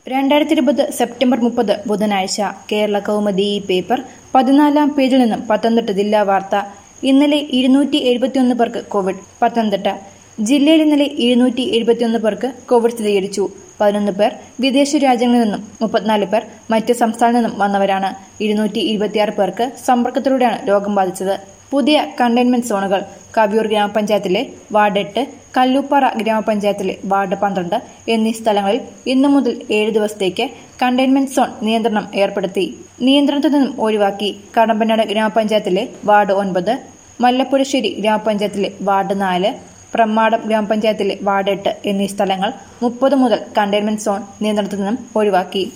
രണ്ടായിരത്തി ഇരുപത് സെപ്റ്റംബർ മുപ്പത് ബുധനാഴ്ച കേരള കൗമുദി ഈ പേപ്പർ പതിനാലാം പേജിൽ നിന്നും പത്തനംതിട്ട ജില്ലാ വാർത്ത ഇന്നലെ ഇരുന്നൂറ്റി എഴുപത്തിയൊന്ന് പേർക്ക് കോവിഡ് പത്തനംതിട്ട ജില്ലയിൽ ഇന്നലെ ഇരുന്നൂറ്റി എഴുപത്തിയൊന്ന് പേർക്ക് കോവിഡ് സ്ഥിരീകരിച്ചു പതിനൊന്ന് പേർ വിദേശ രാജ്യങ്ങളിൽ നിന്നും മുപ്പത്തിനാല് പേർ മറ്റ് സംസ്ഥാനങ്ങളിൽ നിന്നും വന്നവരാണ് ഇരുന്നൂറ്റി ഇരുപത്തിയാറ് പേർക്ക് സമ്പർക്കത്തിലൂടെയാണ് രോഗം ബാധിച്ചത് പുതിയ കണ്ടെയ്ൻമെന്റ് സോണുകൾ കവിയൂർ ഗ്രാമപഞ്ചായത്തിലെ വാർഡ് എട്ട് കല്ലൂപ്പാറ ഗ്രാമപഞ്ചായത്തിലെ വാർഡ് പന്ത്രണ്ട് എന്നീ സ്ഥലങ്ങളിൽ ഇന്നു മുതൽ ഏഴ് ദിവസത്തേക്ക് കണ്ടെയ്ൻമെന്റ് സോൺ നിയന്ത്രണം ഏർപ്പെടുത്തി നിയന്ത്രണത്തിൽ നിന്നും ഒഴിവാക്കി കടമ്പനാട് ഗ്രാമപഞ്ചായത്തിലെ വാർഡ് ഒൻപത് മല്ലപ്പുഴശ്ശേരി ഗ്രാമപഞ്ചായത്തിലെ വാർഡ് നാല് പ്രമാടം ഗ്രാമപഞ്ചായത്തിലെ വാർഡ് എട്ട് എന്നീ സ്ഥലങ്ങൾ മുപ്പത് മുതൽ കണ്ടെയ്ൻമെന്റ് സോൺ നിയന്ത്രണത്തിൽ നിന്നും ഒഴിവാക്കി